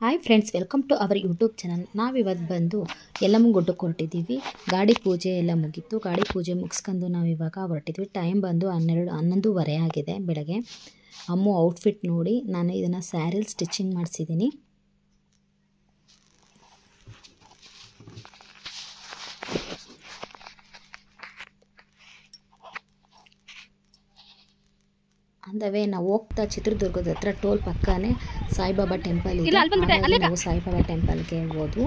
Hi friends welcome to our YouTube channel ನಾವಿವತ್ತು ಬಂದು ಎಲ್ಲಮ್ಮ ಗುಡ್ಡಕ್ಕೆ ಹೊರಟಿದ್ದೀವಿ ಗಾಡಿ ಪೂಜೆ ಎಲ್ಲ ಮುಗೀತು ಗಾಡಿ ಪೂಜೆ ಮುಗಿಸ್ಕೊಂಡು ನಾವು ಇವಾಗ ಹೊರಟಿದ್ವಿ ಟೈಮ್ ಬಂದು ಹನ್ನೆರಡು ಹನ್ನೊಂದುವರೆ ಆಗಿದೆ ಬೆಳಗ್ಗೆ ಅಮ್ಮು ಔಟ್ಫಿಟ್ ನೋಡಿ ನಾನು ಇದನ್ನು ಸ್ಯಾರಿಲ್ ಸ್ಟಿಚಿಂಗ್ ಮಾಡಿಸಿದ್ದೀನಿ ಅಂದವೇ ನಾವು ಹೋಗ್ತಾ ಚಿತ್ರದುರ್ಗದ ಹತ್ರ ಟೋಲ್ ಪಕ್ಕನೇ ಸಾಯಿಬಾಬಾ ಟೆಂಪಲ್ ಇದೆ ಹಾಗಾಗಿ ನಾವು ಸಾಯಿಬಾಬಾ ಟೆಂಪಲ್ಗೆ ಹೋದ್ವು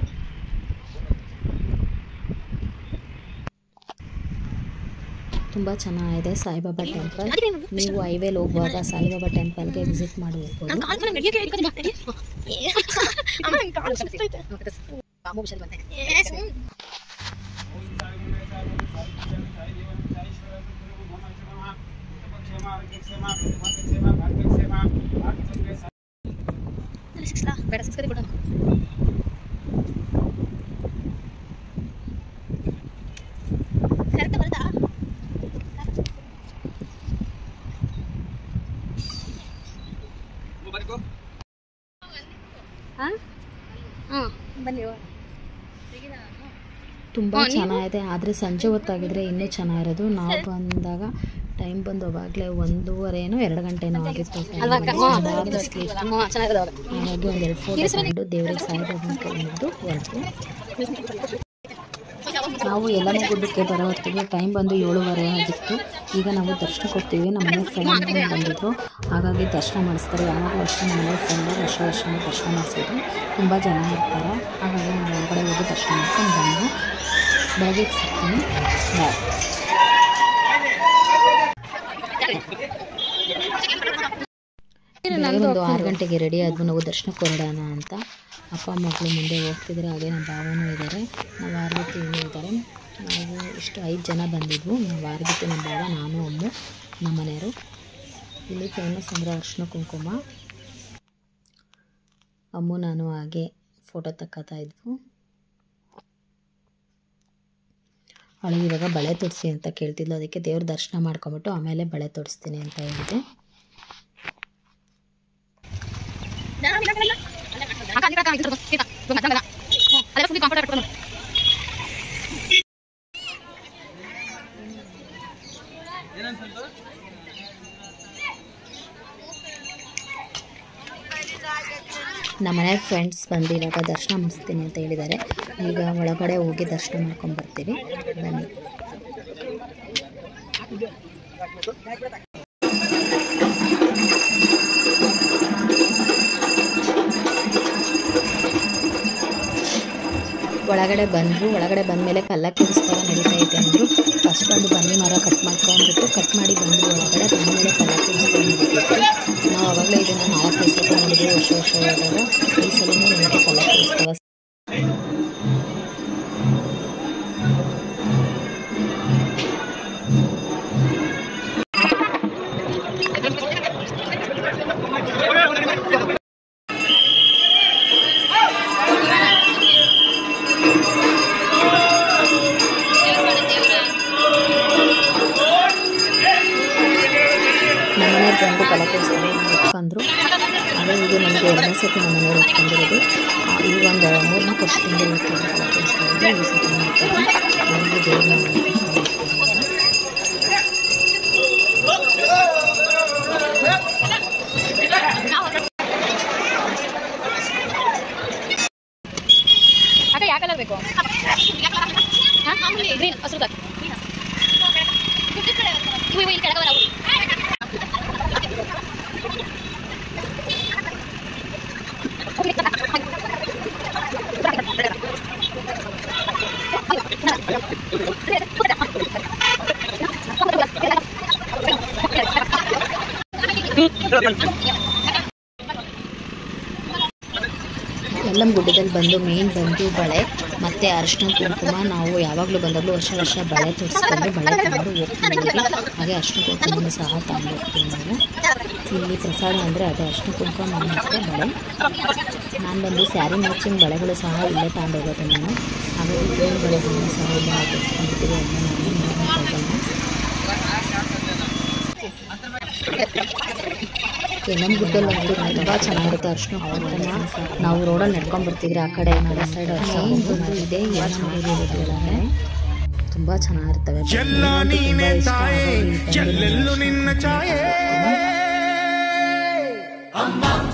ತುಂಬ ಚೆನ್ನಾಗಿದೆ ಸಾಯಿಬಾಬಾ ಟೆಂಪಲ್ ನೀವು ಹೈವೇಲಿ ಹೋಗುವಾಗ ಸಾಯಿಬಾಬಾ ಟೆಂಪಲ್ಗೆ ವಿಸಿಟ್ ಮಾಡಿ ಹೋಗ್ಬೋದು ತುಂಬ ಚೆನ್ನಾಗಿದೆ ಆದರೆ ಸಂಜೆ ಹೊತ್ತಾಗಿದ್ರೆ ಇನ್ನೂ ಚೆನ್ನಾಗಿರೋದು ನಾವು ಬಂದಾಗ ಟೈಮ್ ಬಂದು ಅವಾಗಲೇ ಒಂದೂವರೆನೋ ಎರಡು ಗಂಟೆನೋ ಆಗಿತ್ತು ಸ್ಲೀಪ್ ಹಾಗಾಗಿ ಒಂದು ಎರಡು ಫೋಟೋ ತಗೊಂಡು ದೇವರಿಗೆ ಸಾಯಿಬಾಬನ ಕೈ ಮುಗಿದು ಹೊರಟು ನಾವು ಎಲ್ಲಮ್ಮ ಗುಡ್ಡಕ್ಕೆ ಬರೋ ಹೊತ್ತಿಗೆ ಟೈಮ್ ಬಂದು ಏಳುವರೆ ಆಗಿತ್ತು ಈಗ ನಾವು ದರ್ಶನಕ್ಕೆ ಹೋಗ್ತೀವಿ ನಮ್ಮ ಮನೆ ಫ್ರೆಂಡ್ ಬಂದಿದ್ರು ಹಾಗಾಗಿ ದರ್ಶನ ಮಾಡಿಸ್ತಾರೆ ಯಾವಾಗಲೂ ಅಷ್ಟೇ ನಮ್ಮ ಮನೆ ಫ್ರೆಂಡ್ ವರ್ಷ ವರ್ಷ ದರ್ಶನ ಮಾಡಿಸೋದು ತುಂಬ ಜನ ಇರ್ತಾರೆ ಹಾಗಾಗಿ ನಾವು ಹೊರಗಡೆ ಹೋಗಿ ದರ್ಶನ ಮಾಡ್ಕೊಂಡು ಬಂದು ಬೆಳಗ್ಗೆ ಸಿಗ್ತೀನಿ ಬಾಯ್ ಬೆಳಗ್ಗೆ ಒಂದು ಆರು ಗಂಟೆಗೆ ರೆಡಿ ಆದ್ವು ನಾವು ದರ್ಶನಕ್ಕೆ ಹೊರಡೋಣ ಅಂತ ಅಪ್ಪ ಮಕ್ಕಳು ಮುಂದೆ ಹೋಗ್ತಿದ್ದಾರೆ ಹಾಗೆ ನಮ್ಮ ಭಾವನೂ ಇದ್ದಾರೆ ನಾವು ಆರ್ಗತಿ ಇನ್ನೂ ಇದ್ದಾರೆ ನಾವು ಇಷ್ಟು ಐದು ಜನ ಬಂದಿದ್ವು ನಾವು ಆರ್ಗತಿ ನಮ್ಮ ಭಾವ ನಾನು ಅಮ್ಮು ನಮ್ಮ ಮನೆಯವರು ಇಲ್ಲಿ ಫೇಮಸ್ ಅಂದರೆ ಅರ್ಶಿನ ಕುಂಕುಮ ಅಮ್ಮು ನಾನು ಹಾಗೆ ಫೋಟೋ ತಕ್ಕೋತಾ ಇದ್ವು ಅವಳಿಗೆ ಇವಾಗ ಬಳೆ ತೊಡಿಸಿ ಅಂತ ಕೇಳ್ತಿದ್ಲು ಅದಕ್ಕೆ ದೇವ್ರ ದರ್ಶನ ಮಾಡ್ಕೊಂಬಿಟ್ಟು ಆಮೇಲೆ ಬಳೆ ತೊಡಿಸ್ತೀನಿ ಅಂತ ಹೇಳಿದೆ ನಮ್ಮ ಮನೆ ಫ್ರೆಂಡ್ಸ್ ಬಂದು ಇವಾಗ ದರ್ಶನ ಮುಗಿಸ್ತೀನಿ ಅಂತ ಹೇಳಿದ್ದಾರೆ ಈಗ ಒಳಗಡೆ ಹೋಗಿ ದರ್ಶನ ಮಾಡ್ಕೊಂಡು ಬರ್ತೀವಿ ಬನ್ನಿ ಒಳಗಡೆ ಬಂದರು ಒಳಗಡೆ ಬಂದಮೇಲೆ ಪಲ್ಲಕ್ಕಿ ಉತ್ಸವ ನಡೀತಾ ಇದೆ ಅಂದರು ಫಸ್ಟ್ ಒಂದು ಬನ್ನಿ ಮರ ಕಟ್ ಮಾಡ್ಕೊಂಡ್ಬಿಟ್ಟು ಕಟ್ ಮಾಡಿ ಬಂದರು ಒಳಗಡೆ ಬಂದಮೇಲೆ ಪಲ್ಲಕ್ಕಿ ಉತ್ಸವ ನಡೀತಿತ್ತು ನಾವು ಅವಾಗಲೇ ಇದನ್ನು ನಾಲ್ಕೈದು ಸಲ ನೋಡಿದ್ವಿ ವರ್ಷ ವರ್ಷ ಹೋದಾಗ ಈ ಸಲನೂ ನಮಗೆ ಪಲ್ಲಕ್ಕಿ ಉತ್ಸವ ನಮ್ಮನೆಯವ್ರು ಬಂದು ಪಲ್ಲಕ್ಕಿ ಉತ್ಸವ ಹೊತ್ಕೊಂಡ್ರು ಅದೇ ಇದು ನಮಗೆ ಎರಡನೇ ಸತಿ ನಮ್ಮ ಮನೆಯವ್ರು ಹೊತ್ಕೊಂಡಿರೋದು ಆ, ಈಗ ಒಂದು ಮೂರ್ನಾಲ್ಕು ವರ್ಷದಿಂದ ಹೋಗ್ತಿದ್ರು ಪಲ್ಲಕ್ಕಿ ಉತ್ಸವಕ್ಕೆ ಈ ಸತಿ ಮಾಡ್ತಾರೆ ನಮಗೆ ದೇವ್ರನ್ನ ಅಕ್ಕ ಯಾವ ಕಲರ್ ಬೇಕು ಗ್ರೀನ್ ಹಸಿರು ಇವು ಇವು ಈ ಕೆಳಗವ ನಾವು ಎಲ್ಲಮ್ಮ ಗುಡ್ಡದಲ್ಲಿ ಬಂದು ಮೇನ್ ಬಂದು ಬಳೆ ಮತ್ತು ಅರಿಶಿನ ಕುಂಕುಮ ನಾವು ಯಾವಾಗಲೂ ಬಂದಾಗಲೂ ವರ್ಷ ವರ್ಷ ಬಳೆ ತೊಡಿಸ್ಕೊಂಡು ಬಳೆ ತಗೊಂಡು ಹೋಗ್ತೀವಿ ಹಾಗೆ ಅರಿಶಿನ ಕುಂಕುಮವನ್ನು ಸಹ ತಗೊಂಡು ಹೋಗ್ತೀವಿ ನಾವು ಇಲ್ಲಿ ಪ್ರಸಾದ ಅಂದರೆ ಅದೇ ಅರಿಶಿನ ಕುಂಕುಮ ಮತ್ತು ಬಳೆ ನಾನು ಬಂದು ಸ್ಯಾರಿ ಮ್ಯಾಚಿಂಗ್ ಬಳೆಗಳು ಸಹ ಇಲ್ಲೇ ತಗೊಂಡು ಹೋಗೋದು ನಾನು ಹಾಗಾಗಿ ಗ್ರೀನ್ ಬಳೆಗಳನ್ನು ಸಹ ಇಲ್ಲೇ ನಾವು ತೆಗೆದುಕೊಂಡಿದ್ದೀವಿ ಅದನ್ನ ನಾನು ಯಲಂಗುಡ್ಡಲ್ಲಿ ಅಂತೂ ತುಂಬ ಚೆನ್ನಾಗಿರುತ್ತೆ ಅರ್ಶಿನ ಕುಂಕುಮ ನಾವು ರೋಡಲ್ಲಿ ನಡ್ಕೊಂಡು ಬರ್ತಿದ್ರೆ ಆ ಕಡೆ ಈ ಕಡೆ ಸೈಡ್ ಇದೆ ಯಲಂಗುಡ್ಡೆ ತುಂಬ ಚೆನ್ನಾಗಿರ್ತವೆ ಎಲ್ಲ ನನಗಂತೂ ತುಂಬ ನೀನೆ ಇಷ್ಟ ತಾಯೇ ಆಗೋದು ಈ ಟೈಮಲ್ಲಿ ಎಲ್ಲೆಲ್ಲೂ ಅರ್ಶಿನ ನಿನ್ನ ಕುಂಕುಮ ಛಾಯೆ ಹಾಕ್ಕೊಂಡು. ಅಮ್ಮ